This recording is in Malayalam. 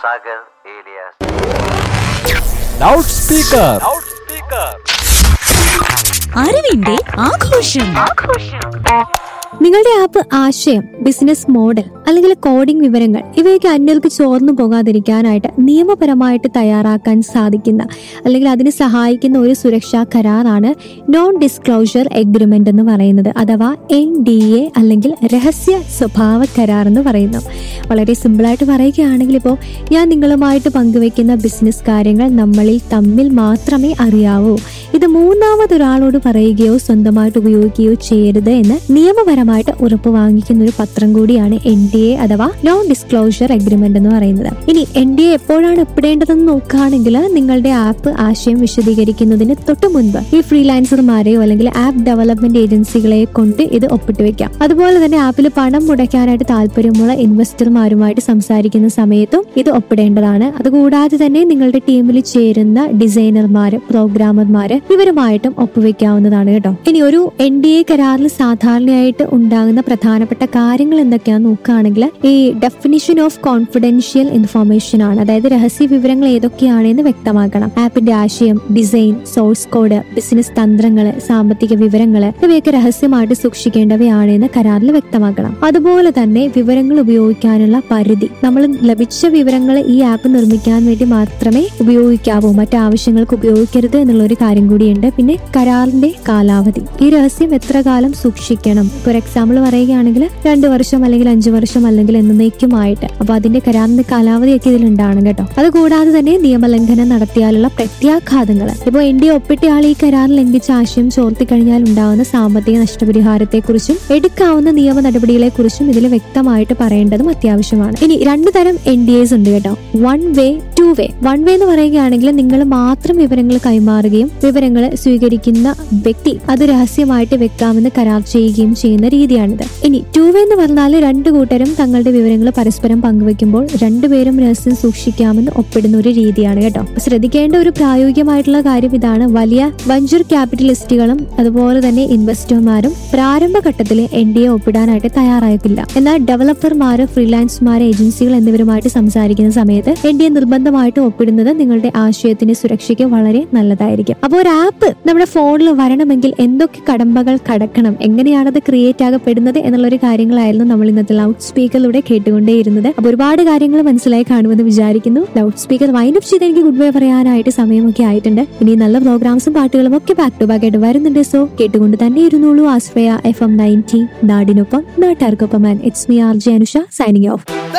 Sagar alias ലൗഡ് സ്പീക്കർ അറിവിന്റെ ആഘോഷം നിങ്ങളുടെ ആപ്പ് ആശയം ബിസിനസ് മോഡൽ അല്ലെങ്കിൽ കോഡിംഗ് വിവരങ്ങൾ ഇവയൊക്കെ അന്യർക്ക് ചോർന്നു പോകാതിരിക്കാനായിട്ട് നിയമപരമായിട്ട് തയ്യാറാക്കാൻ സാധിക്കുന്ന അല്ലെങ്കിൽ അതിന് സഹായിക്കുന്ന ഒരു സുരക്ഷാ കരാറാണ് നോൺ ഡിസ്ക്ലോഷർ എഗ്രിമെന്റ് എന്ന് പറയുന്നത് അഥവാ എൻ ഡി എ അല്ലെങ്കിൽ രഹസ്യ സ്വഭാവ കരാർ എന്ന് പറയുന്നു വളരെ സിമ്പിളായിട്ട് പറയുകയാണെങ്കിൽ ഇപ്പോൾ ഞാൻ നിങ്ങളുമായിട്ട് പങ്കുവെക്കുന്ന ബിസിനസ് കാര്യങ്ങൾ നമ്മളിൽ തമ്മിൽ മാത്രമേ അറിയാവൂ ഇത് മൂന്നാമതൊരാളോട് പറയുകയോ സ്വന്തമായിട്ട് ഉപയോഗിക്കുകയോ ചെയ്യരുത് എന്ന് നിയമപരമായിട്ട് ഉറപ്പ് വാങ്ങിക്കുന്ന ഒരു പത്രം കൂടിയാണ് എൻ ഡി എ അഥവാ നോൺ ഡിസ്ക്ലോഷർ അഗ്രിമെന്റ് എന്ന് പറയുന്നത് ഇനി എൻ ഡി എ എപ്പോഴാണ് ഒപ്പിടേണ്ടതെന്ന് നോക്കുകയാണെങ്കിൽ നിങ്ങളുടെ ആപ്പ് ആശയം വിശദീകരിക്കുന്നതിന് തൊട്ട് മുൻപ് ഈ ഫ്രീലാൻസർമാരെയോ അല്ലെങ്കിൽ ആപ്പ് ഡെവലപ്മെന്റ് ഏജൻസികളെ കൊണ്ട് ഇത് ഒപ്പിട്ട് വെക്കാം അതുപോലെ തന്നെ ആപ്പിൽ പണം മുടക്കാനായിട്ട് താല്പര്യമുള്ള ഇൻവെസ്റ്റർമാരുമായിട്ട് സംസാരിക്കുന്ന സമയത്തും ഇത് ഒപ്പിടേണ്ടതാണ് അതുകൂടാതെ തന്നെ നിങ്ങളുടെ ടീമിൽ ചേരുന്ന ഡിസൈനർമാര് പ്രോഗ്രാമർമാര് ഇവരുമായിട്ടും ഒപ്പുവെക്കാവുന്നതാണ് കേട്ടോ ഇനി ഒരു എൻ ഡി എ കരാറിൽ സാധാരണയായിട്ട് ഉണ്ടാകുന്ന പ്രധാനപ്പെട്ട കാര്യങ്ങൾ എന്തൊക്കെയാന്ന് നോക്കുകയാണെങ്കിൽ ഈ ഡെഫിനിഷൻ ഓഫ് കോൺഫിഡൻഷ്യൽ ഇൻഫർമേഷൻ ആണ് അതായത് രഹസ്യ വിവരങ്ങൾ ഏതൊക്കെയാണെന്ന് വ്യക്തമാക്കണം ആപ്പിന്റെ ആശയം ഡിസൈൻ സോഴ്സ് കോഡ് ബിസിനസ് തന്ത്രങ്ങള് സാമ്പത്തിക വിവരങ്ങള് ഇവയൊക്കെ രഹസ്യമായിട്ട് സൂക്ഷിക്കേണ്ടവയാണെന്ന് കരാറിൽ വ്യക്തമാക്കണം അതുപോലെ തന്നെ വിവരങ്ങൾ ഉപയോഗിക്കാനുള്ള പരിധി നമ്മൾ ലഭിച്ച വിവരങ്ങൾ ഈ ആപ്പ് നിർമ്മിക്കാൻ വേണ്ടി മാത്രമേ ഉപയോഗിക്കാവൂ മറ്റു ആവശ്യങ്ങൾക്ക് ഉപയോഗിക്കരുത് എന്നുള്ള ഒരു കാര്യം കൂടിയുണ്ട് പിന്നെ കരാറിന്റെ കാലാവധി ഈ രഹസ്യം എത്ര കാലം സൂക്ഷിക്കണം ഫോർ എക്സാമ്പിൾ പറയുകയാണെങ്കിൽ രണ്ട് വർഷം അല്ലെങ്കിൽ അഞ്ചു വർഷം അല്ലെങ്കിൽ എന്നേക്കുമായിട്ട് അപ്പൊ അതിന്റെ കരാറിന്റെ കാലാവധിയൊക്കെ ഇതിൽ ഉണ്ടാവണം കേട്ടോ അതുകൂടാതെ തന്നെ നിയമലംഘനം നടത്തിയാലുള്ള പ്രത്യാഘാതങ്ങൾ ഇപ്പോൾ ഇന്ത്യ ഒപ്പിട്ട ആൾ ഈ കരാർ ലംഘിച്ച ആശയം ചോർത്തി കഴിഞ്ഞാൽ ഉണ്ടാവുന്ന സാമ്പത്തിക നഷ്ടപരിഹാരത്തെക്കുറിച്ചും എടുക്കാവുന്ന നിയമ നടപടികളെക്കുറിച്ചും ഇതിൽ വ്യക്തമായിട്ട് പറയേണ്ടതും അത്യാവശ്യമാണ് ഇനി രണ്ടു തരം എൻ ഡി എസ് ഉണ്ട് കേട്ടോ one way two way one way എന്ന് പറയുകയാണെങ്കിൽ നിങ്ങൾ മാത്രം വിവരങ്ങൾ കൈമാറുകയും വിവരങ്ങൾ സ്വീകരിക്കുന്ന വ്യക്തി അത് രഹസ്യമായിട്ട് വെക്കാമെന്ന് കരാർ ചെയ്യുകയും ചെയ്യുന്ന രീതിയാണിത് ഇനി ടു വേ എന്ന് പറഞ്ഞാൽ രണ്ടു കൂട്ടരും തങ്ങളുടെ വിവരങ്ങൾ പരസ്പരം പങ്കുവെക്കുമ്പോൾ രണ്ടുപേരും രഹസ്യം സൂക്ഷിക്കാമെന്ന് ഒപ്പിടുന്ന ഒരു രീതിയാണ് കേട്ടോ അപ്പൊ ശ്രദ്ധിക്കേണ്ട ഒരു പ്രായോഗികമായിട്ടുള്ള കാര്യം ഇതാണ് വലിയ വഞ്ചർ ക്യാപിറ്റലിസ്റ്റുകളും അതുപോലെ തന്നെ ഇൻവെസ്റ്റർമാരും പ്രാരംഭഘട്ടത്തിൽ എൻ ഡി എ ഒപ്പിടാനായിട്ട് തയ്യാറായിട്ടില്ല എന്നാൽ ഡെവലപ്പർമാര് ഫ്രീലാൻസ്മാര് ഏജൻസികൾ എന്നിവരുമായിട്ട് സംസാരിക്കുന്ന സമയത്ത് എൻ ഡി എ നിർബന്ധമായിട്ട് ഒപ്പിടുന്നത് നിങ്ങളുടെ ആശയത്തിന്റെ സുരക്ഷയ്ക്ക് വളരെ നല്ലതായിരിക്കും അപ്പോൾ ഒരു ആപ്പ് നമ്മുടെ ഫോണിൽ വരണമെങ്കിൽ എന്തൊക്കെ കടമ്പകൾ കടക്കണം എങ്ങനെയാണ് അത് ക്രിയേറ്റ് ആകപ്പെടുന്നത് എന്നുള്ള ഒരു കാര്യങ്ങളായിരുന്നു നമ്മൾ ഇന്നത്തെ ലൗഡ് സ്പീക്കറിലൂടെ കേട്ടുകൊണ്ടേയിരുന്നത് അപ്പോൾ ഒരുപാട് കാര്യങ്ങൾ മനസ്സിലായി കാണുമെന്ന് വിചാരിക്കുന്നു ലൗഡ് സ്പീക്കർ വൈൻഡപ്പ് ചെയ്ത് എനിക്ക് ഗുഡ് ബൈ പറയാനായിട്ട് സമയമൊക്കെ ആയിട്ടുണ്ട് ഇനി നല്ല പ്രോഗ്രാംസും പാട്ടുകളും ഒക്കെ ബാക്ക് ടു ബാക്ക് ആയിട്ട് വരുന്നുണ്ട് സോ കേട്ടുകൊണ്ട് തന്നെ ഇരുന്നോളൂ ആശ്രയ എഫ് എം നയൻറ്റി നാടിനൊപ്പം നാട്ടുകാർക്കൊപ്പം and it's me R J Anusha signing of